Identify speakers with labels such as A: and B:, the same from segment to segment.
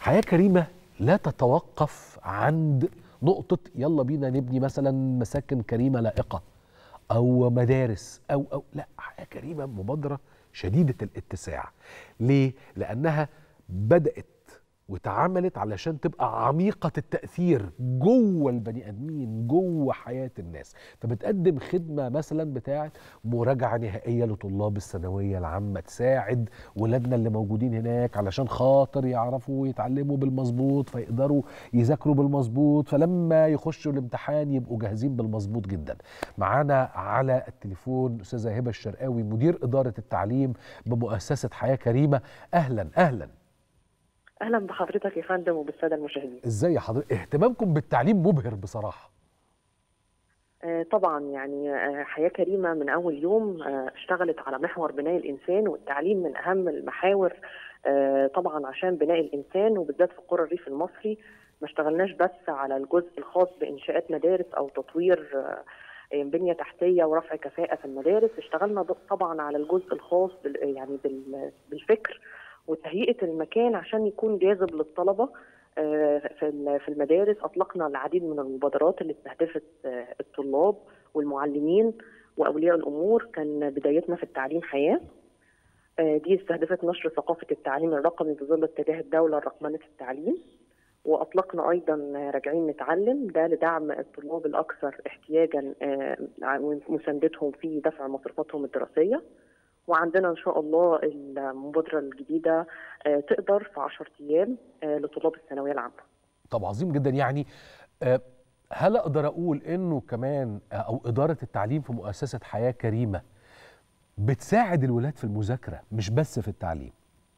A: حياه كريمه لا تتوقف عند نقطه يلا بينا نبني مثلا مساكن كريمه لائقه او مدارس او او لا حياه كريمه مبادره شديده الاتساع ليه لانها بدات واتعملت علشان تبقى عميقة التأثير جوه البني آدمين جوه حياة الناس فبتقدم خدمة مثلا بتاعة مراجعة نهائية لطلاب الثانوية العامة تساعد ولادنا اللي موجودين هناك علشان خاطر يعرفوا يتعلموا بالمظبوط فيقدروا يذاكروا بالمظبوط فلما يخشوا الامتحان يبقوا جاهزين بالمظبوط جدا معانا على التليفون أستاذة هبة الشرقاوي مدير إدارة التعليم بمؤسسة حياة كريمة أهلا أهلا
B: اهلا بحضرتك يا فندم وبالساده المشاهدين
A: ازاي حضرتك اهتمامكم بالتعليم مبهر بصراحه
B: آه طبعا يعني آه حياه كريمه من اول يوم آه اشتغلت على محور بناء الانسان والتعليم من اهم المحاور آه طبعا عشان بناء الانسان وبالذات في قرى الريف المصري ما اشتغلناش بس على الجزء الخاص بانشاءات مدارس او تطوير آه بنيه تحتيه ورفع كفاءه في المدارس اشتغلنا طبعا على الجزء الخاص بال يعني بالفكر وتهيئه المكان عشان يكون جاذب للطلبه في في المدارس اطلقنا العديد من المبادرات اللي استهدفت الطلاب والمعلمين واولياء الامور كان بدايتنا في التعليم حياه دي استهدفت نشر ثقافه التعليم الرقمي بظل اتجاه الدوله لرقمنه التعليم واطلقنا ايضا راجعين نتعلم ده لدعم الطلاب الاكثر احتياجا ومساندتهم في دفع مصروفاتهم الدراسيه وعندنا ان شاء الله المبادره الجديده تقدر في 10 ايام لطلاب الثانويه العامه.
A: طب عظيم جدا يعني هل اقدر اقول انه كمان او اداره التعليم في مؤسسه حياه كريمه بتساعد الولاد في المذاكره مش بس في التعليم؟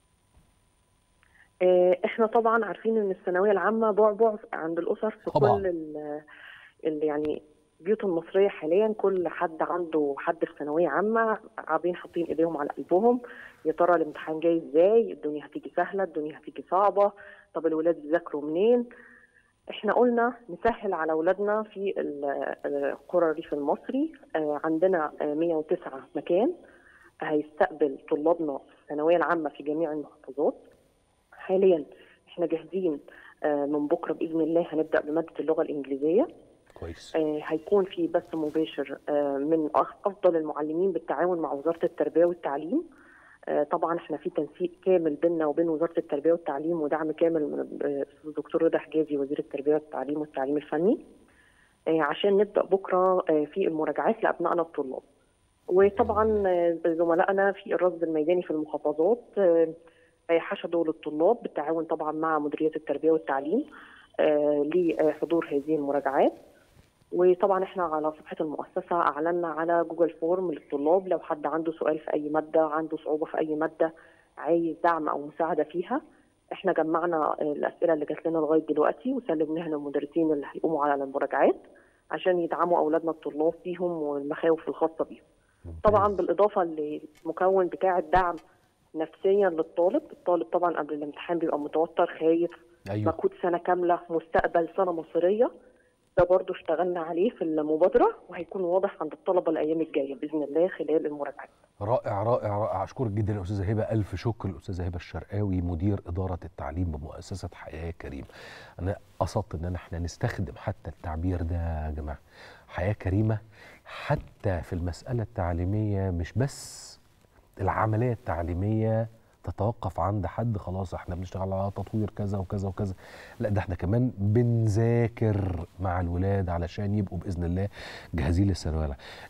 B: احنا طبعا عارفين ان الثانويه العامه بعبع عند الاسر في
A: طبعا.
B: كل ال يعني البيوت المصرية حاليا كل حد عنده حد في ثانوية عامة قاعدين حاطين ايديهم على قلبهم يا ترى الامتحان جاي ازاي الدنيا هتيجي سهلة الدنيا هتيجي صعبة طب الولاد يذاكروا منين احنا قلنا نسهل على اولادنا في قرى الريف المصري عندنا 109 مكان هيستقبل طلابنا في الثانوية العامة في جميع المحافظات حاليا احنا جاهزين من بكرة بإذن الله هنبدأ بمادة اللغة الإنجليزية
A: كويس
B: آه هيكون في بث مباشر آه من افضل المعلمين بالتعاون مع وزاره التربيه والتعليم آه طبعا احنا في تنسيق كامل بيننا وبين وزاره التربيه والتعليم ودعم كامل من الدكتور رضا حجازي وزير التربيه والتعليم والتعليم الفني عشان نبدا بكره في المراجعات لابنائنا الطلاب وطبعا زملائنا في الرصد الميداني في المحافظات حشدوا للطلاب بالتعاون طبعا مع مديريه التربيه والتعليم لحضور هذه المراجعات وطبعا احنا على صفحه المؤسسه اعلنا على جوجل فورم للطلاب لو حد عنده سؤال في اي ماده عنده صعوبه في اي ماده عايز دعم او مساعده فيها احنا جمعنا الاسئله اللي جات لنا لغايه دلوقتي وسلمناها للمدرسين اللي هيقوموا على المراجعات عشان يدعموا اولادنا الطلاب فيهم والمخاوف الخاصه بيهم. طبعا بالاضافه للمكون بتاع الدعم نفسيا للطالب، الطالب طبعا قبل الامتحان بيبقى متوتر خايف
A: أيوة.
B: مجهود سنه كامله مستقبل سنه مصيريه ده برضه اشتغلنا عليه في المبادرة وهيكون واضح عند الطلبة الأيام الجاية بإذن الله خلال المراجعات
A: رائع رائع رائع أشكرك جدا يا أستاذة هبة ألف شكر الأستاذة هبة الشرقاوي مدير إدارة التعليم بمؤسسة حياة كريم أنا قصدت إن احنا نستخدم حتى التعبير ده يا جماعة حياة كريمة حتى في المسألة التعليمية مش بس العملية التعليمية تتوقف عند حد خلاص احنا بنشتغل على تطوير كذا وكذا وكذا لا ده احنا كمان بنذاكر مع الولاد علشان يبقوا باذن الله جاهزين للثانويه